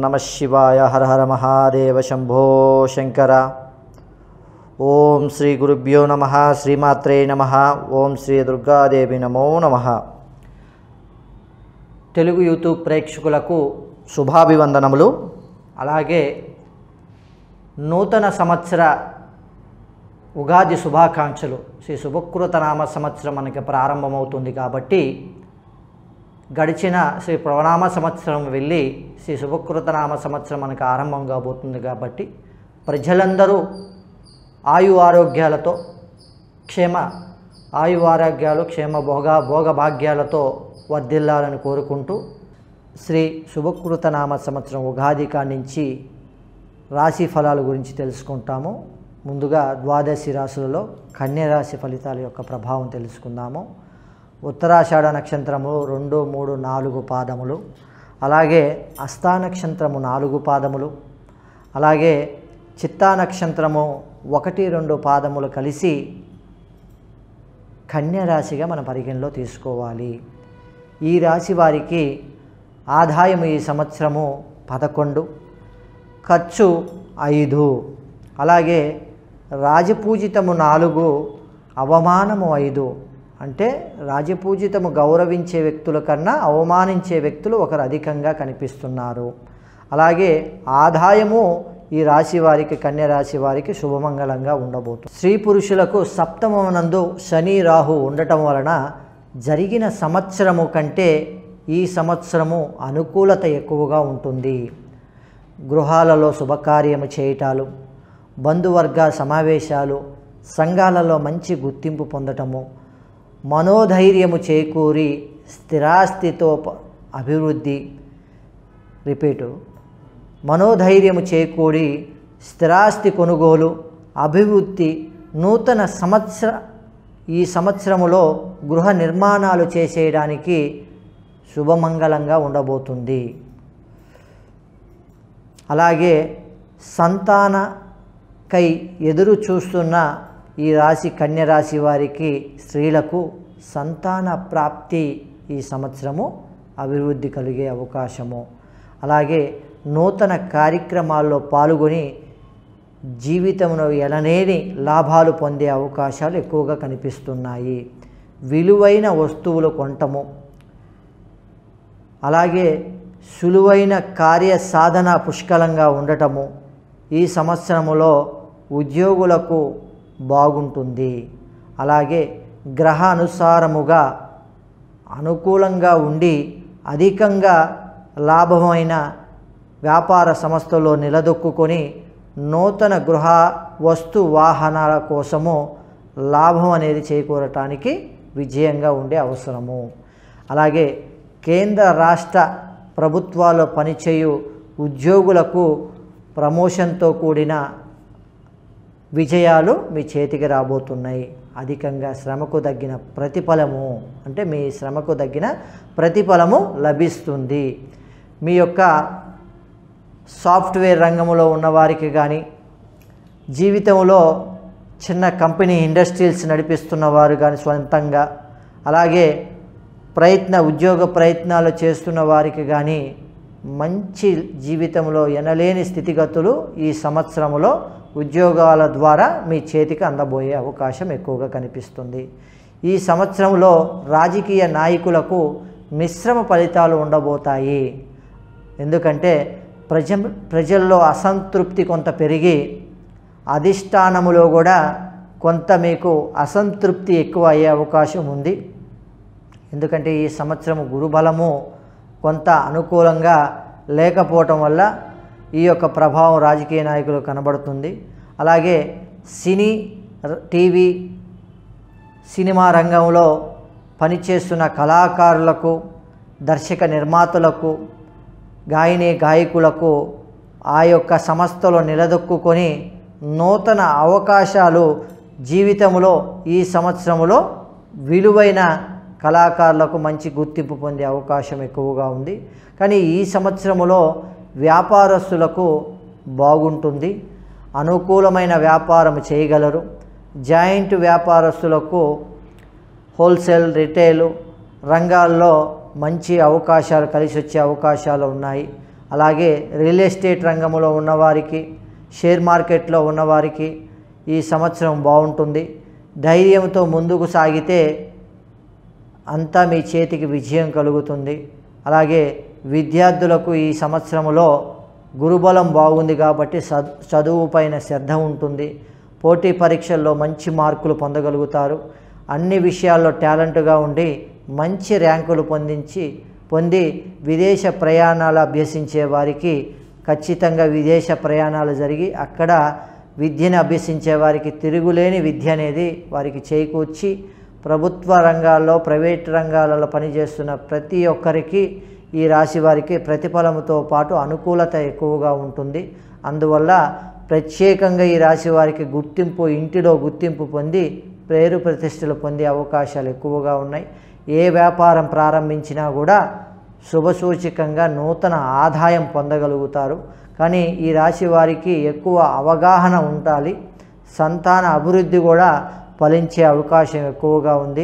నమ శివాయ హర హర మహాదేవ శంభో శంకర ఓం శ్రీ గురుభ్యో నమ శ్రీమాత్రే నమ ఓం శ్రీ దుర్గాదేవి నమో నమ తెలుగు యూట్యూబ్ ప్రేక్షకులకు శుభాభివందనములు అలాగే నూతన సంవత్సర ఉగాది శుభాకాంక్షలు శ్రీ శుభకృత నామ సంవత్సరం మనకి ప్రారంభమవుతుంది కాబట్టి గడిచిన శ్రీ ప్రణామ సంవత్సరం వెళ్ళి శ్రీ శుభకృత నామ సంవత్సరం మనకు ఆరంభం కాబోతుంది కాబట్టి ప్రజలందరూ ఆయు ఆరోగ్యాలతో క్షేమ ఆయు ఆరోగ్యాలు క్షేమ భోగ భోగభాగ్యాలతో వర్ధిల్లాలని కోరుకుంటూ శ్రీ శుభకృత నామ సంవత్సరం ఉగాది కానించి రాశి ఫలాల గురించి తెలుసుకుంటాము ముందుగా ద్వాదశి రాశులలో కన్య రాశి ఫలితాల యొక్క ప్రభావం తెలుసుకుందాము ఉత్తరాషాఢ నక్షత్రము రెండు మూడు నాలుగు పాదములు అలాగే అస్థా నక్షత్రము నాలుగు పాదములు అలాగే చిత్తా నక్షత్రము ఒకటి రెండు పాదములు కలిసి కన్య రాశిగా మన పరిగణలో తీసుకోవాలి ఈ రాశి వారికి ఆదాయం ఈ సంవత్సరము పదకొండు ఖర్చు ఐదు అలాగే రాజపూజితము నాలుగు అవమానము ఐదు అంటే రాజపూజితము గౌరవించే వ్యక్తుల కన్నా అవమానించే వ్యక్తులు ఒకరు అధికంగా కనిపిస్తున్నారు అలాగే ఆదాయము ఈ రాశి వారికి కన్య రాశి వారికి శుభమంగళంగా ఉండబోతుంది స్త్రీ పురుషులకు సప్తమనందు శని రాహు ఉండటం వలన జరిగిన సంవత్సరము కంటే ఈ సంవత్సరము అనుకూలత ఎక్కువగా ఉంటుంది గృహాలలో శుభకార్యము చేయటాలు బంధువర్గ సమావేశాలు సంఘాలలో మంచి గుర్తింపు పొందటము మనోధైర్యము చేకూరి స్థిరాస్తితో ప- అభివృద్ధి రిపీటు మనోధైర్యము చేకూడి స్థిరాస్తి కొనుగోలు అభివృద్ధి నూతన సంవత్సర ఈ సంవత్సరములో గృహ నిర్మాణాలు చేసేయడానికి శుభమంగళంగా ఉండబోతుంది అలాగే సంతానకై ఎదురు చూస్తున్న ఈ రాశి కన్య రాశి వారికి స్త్రీలకు సంతాన ప్రాప్తి ఈ సంవత్సరము అభివృద్ధి కలిగే అవకాశము అలాగే నూతన కార్యక్రమాల్లో పాల్గొని జీవితంలో ఎనలేని లాభాలు పొందే అవకాశాలు ఎక్కువగా కనిపిస్తున్నాయి విలువైన వస్తువులు కొనటము అలాగే సులువైన కార్య సాధన పుష్కలంగా ఉండటము ఈ సంవత్సరములో ఉద్యోగులకు బాగుంటుంది అలాగే గ్రహ అనుసారముగా అనుకూలంగా ఉండి అధికంగా లాభమైన వ్యాపార సంస్థలో నిలదొక్కుకొని నూతన గృహ వస్తు వాహనాల కోసము లాభం అనేది చేకూరటానికి విజయంగా ఉండే అవసరము అలాగే కేంద్ర రాష్ట్ర ప్రభుత్వాల్లో పనిచేయు ఉద్యోగులకు ప్రమోషన్తో కూడిన విజయాలు మీ చేతికి రాబోతున్నాయి అధికంగా శ్రమకు తగ్గిన ప్రతిఫలము అంటే మీ శ్రమకు తగ్గిన ప్రతిఫలము లభిస్తుంది మీ యొక్క సాఫ్ట్వేర్ రంగంలో ఉన్నవారికి కానీ జీవితంలో చిన్న కంపెనీ ఇండస్ట్రీస్ నడిపిస్తున్న వారు కానీ సొంతంగా అలాగే ప్రయత్న ఉద్యోగ ప్రయత్నాలు చేస్తున్న వారికి కానీ మంచి జీవితంలో ఎనలేని స్థితిగతులు ఈ సంవత్సరంలో ఉద్యోగాల ద్వారా మీ చేతికి అందబోయే అవకాశం ఎక్కువగా కనిపిస్తుంది ఈ సంవత్సరంలో రాజకీయ నాయకులకు మిశ్రమ ఫలితాలు ఉండబోతాయి ఎందుకంటే ప్రజ ప్రజల్లో అసంతృప్తి కొంత పెరిగి అధిష్టానములో కూడా కొంత మీకు అసంతృప్తి ఎక్కువ అయ్యే అవకాశం ఉంది ఎందుకంటే ఈ సంవత్సరం గురుబలము కొంత అనుకూలంగా లేకపోవటం వల్ల ఈ యొక్క ప్రభావం రాజకీయ నాయకులు కనబడుతుంది అలాగే సినీ ర- టీవీ సినిమా రంగంలో పనిచేస్తున్న కళాకారులకు దర్శక నిర్మాతలకు గాయని గాయకులకు ఆ యొక్క సంస్థలో నిలదొక్కుకొని నూతన అవకాశాలు జీవితంలో ఈ సంవత్సరంలో విలువైన కళాకారులకు మంచి గుర్తింపు పొందే అవకాశం ఎక్కువగా ఉంది కానీ ఈ సంవత్సరంలో వ్యాపారస్తులకు బాగుంటుంది అనుకూలమైన వ్యాపారం చేయగలరు జాయింట్ వ్యాపారస్తులకు హోల్సేల్ రిటైల్ రంగాల్లో మంచి అవకాశాలు కలిసి వచ్చే అవకాశాలు ఉన్నాయి అలాగే రియల్ ఎస్టేట్ రంగంలో ఉన్నవారికి షేర్ మార్కెట్లో ఉన్నవారికి ఈ సంవత్సరం బాగుంటుంది ధైర్యంతో ముందుకు సాగితే అంతా మీ చేతికి విజయం కలుగుతుంది అలాగే విద్యార్థులకు ఈ సంవత్సరంలో గురుబలం బాగుంది కాబట్టి చదు- చదువు పైన శ్రద్ధ ఉంటుంది పోటీ పరీక్షల్లో మంచి మార్కులు పొందగలుగుతారు అన్ని విషయాల్లో టాలెంట్గా ఉండి మంచి ర్యాంకులు పొందించి పొంది విదేశ ప్రయాణాలు అభ్యసించే వారికి ఖచ్చితంగా విదేశ ప్రయాణాలు జరిగి అక్కడ విద్యను అభ్యసించే వారికి తిరుగులేని విద్య అనేది వారికి చేకూర్చి ప్రభుత్వ రంగాల్లో ప్రైవేట్ రంగాలలో పనిచేస్తున్న ప్రతి ఒక్కరికి ఈ రాశి వారికి ప్రతిఫలంతో పాటు అనుకూలత ఎక్కువగా ఉంటుంది అందువల్ల ప్రత్యేకంగా ఈ రాశి వారికి గుర్తింపు ఇంటిలో గుర్తింపు పొంది పేరు ప్రతిష్టలు పొందే అవకాశాలు ఎక్కువగా ఉన్నాయి ఏ వ్యాపారం ప్రారంభించినా కూడా శుభసూచకంగా నూతన ఆదాయం పొందగలుగుతారు కానీ ఈ రాశి వారికి ఎక్కువ అవగాహన ఉండాలి సంతాన అభివృద్ధి కూడా ఫలించే అవకాశం ఎక్కువగా ఉంది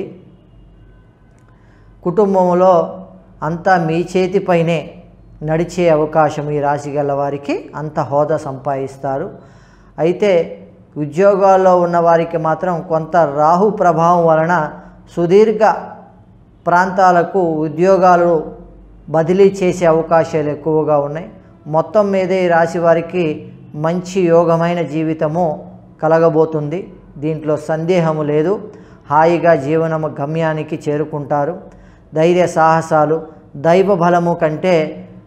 కుటుంబంలో అంతా మీ చేతిపైనే నడిచే అవకాశం ఈ రాశి గల వారికి అంత హోదా సంపాదిస్తారు అయితే ఉద్యోగాల్లో ఉన్న వారికి మాత్రం కొంత రాహు ప్రభావం వలన సుదీర్ఘ ప్రాంతాలకు ఉద్యోగాలు బదిలీ చేసే అవకాశాలు ఎక్కువగా ఉన్నాయి మొత్తం మీదే ఈ రాశి వారికి మంచి యోగమైన జీవితము కలగబోతుంది దీంట్లో సందేహము లేదు హాయిగా జీవనము గమ్యానికి చేరుకుంటారు ధైర్య సాహసాలు దైవ బలము కంటే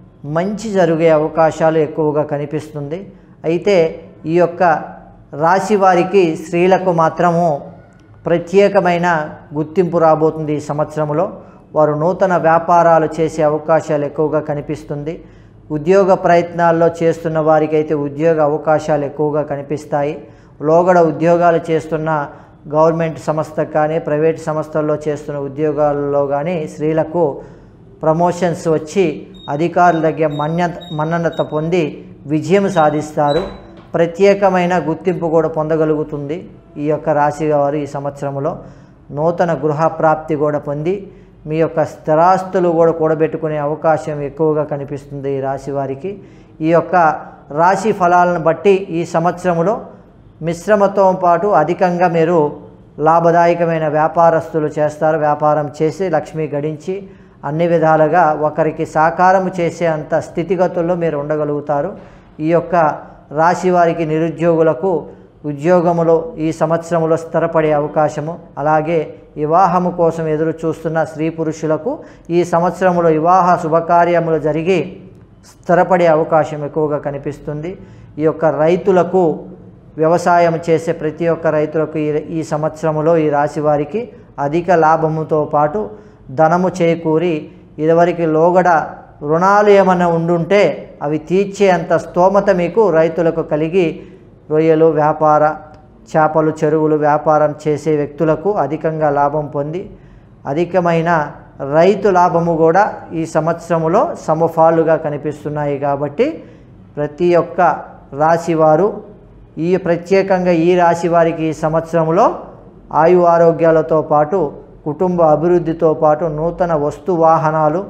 మంచి జరిగే అవకాశాలు ఎక్కువగా కనిపిస్తుంది అయితే ఈ యొక్క రాశి వారికి స్త్రీలకు మాత్రము ప్రత్యేకమైన గుర్తింపు రాబోతుంది ఈ సంవత్సరంలో వారు నూతన వ్యాపారాలు చేసే అవకాశాలు ఎక్కువగా కనిపిస్తుంది ఉద్యోగ ప్రయత్నాల్లో చేస్తున్న వారికైతే ఉద్యోగ అవకాశాలు ఎక్కువగా కనిపిస్తాయి లోగడ ఉద్యోగాలు చేస్తున్న గవర్నమెంట్ సంస్థ కానీ ప్రైవేట్ సంస్థల్లో చేస్తున్న ఉద్యోగాల్లో కానీ స్త్రీలకు ప్రమోషన్స్ వచ్చి అధికారుల దగ్గర మన్య మన్ననత పొంది విజయం సాధిస్తారు ప్రత్యేకమైన గుర్తింపు కూడా పొందగలుగుతుంది ఈ యొక్క రాశి వారు ఈ సంవత్సరంలో నూతన గృహ ప్రాప్తి కూడా పొంది మీ యొక్క స్థిరాస్తులు కూడా కూడబెట్టుకునే అవకాశం ఎక్కువగా కనిపిస్తుంది ఈ రాశి వారికి ఈ యొక్క రాశి ఫలాలను బట్టి ఈ సంవత్సరంలో మిశ్రమతో పాటు అధికంగా మీరు లాభదాయకమైన వ్యాపారస్తులు చేస్తారు వ్యాపారం చేసి లక్ష్మి గడించి అన్ని విధాలుగా ఒకరికి సాకారం చేసే అంత స్థితిగతుల్లో మీరు ఉండగలుగుతారు ఈ యొక్క రాశి వారికి నిరుద్యోగులకు ఉద్యోగములో ఈ సంవత్సరంలో స్థిరపడే అవకాశము అలాగే వివాహము కోసం ఎదురు చూస్తున్న స్త్రీ పురుషులకు ఈ సంవత్సరంలో వివాహ శుభకార్యములు జరిగి స్థిరపడే అవకాశం ఎక్కువగా కనిపిస్తుంది ఈ యొక్క రైతులకు వ్యవసాయం చేసే ప్రతి ఒక్క రైతులకు ఈ ఈ సంవత్సరంలో ఈ రాశి వారికి అధిక లాభముతో పాటు ధనము చేకూరి ఇదివరకు లోగడ రుణాలు ఏమైనా ఉండుంటే అవి తీర్చే అంత స్తోమత మీకు రైతులకు కలిగి రొయ్యలు వ్యాపార చేపలు చెరువులు వ్యాపారం చేసే వ్యక్తులకు అధికంగా లాభం పొంది అధికమైన రైతు లాభము కూడా ఈ సంవత్సరములో సమఫాలుగా కనిపిస్తున్నాయి కాబట్టి ప్రతి ఒక్క రాశివారు ఈ ప్రత్యేకంగా ఈ రాశి వారికి ఈ సంవత్సరంలో ఆయు ఆరోగ్యాలతో పాటు కుటుంబ అభివృద్ధితో పాటు నూతన వస్తు వాహనాలు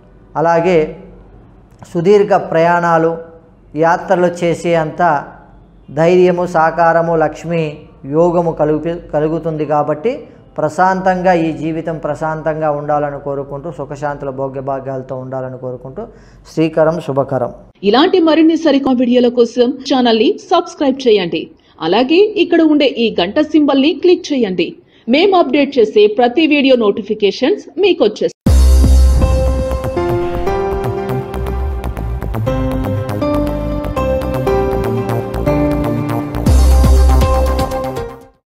అలాగే సుదీర్ఘ ప్రయాణాలు యాత్రలు చేసే అంత ధైర్యము సాకారము లక్ష్మి యోగము కలుగు కలుగుతుంది కాబట్టి ప్రశాంతంగా ఈ జీవితం ప్రశాంతంగా ఉండాలని కోరుకుంటూ సుఖశాంతుల భోగ్యభాగ్యాలతో ఉండాలని కోరుకుంటూ శ్రీకరం శుభకరం ఇలాంటి మరిన్ని సరికొత్త వీడియోల కోసం ఛానల్ ని సబ్స్క్రైబ్ చేయండి అలాగే ఇక్కడ ఉండే ఈ గంట సింబల్ ని క్లిక్ చేయండి మేము అప్డేట్ చేసే ప్రతి వీడియో నోటిఫికేషన్స్ మీకు వచ్చేస్తాయి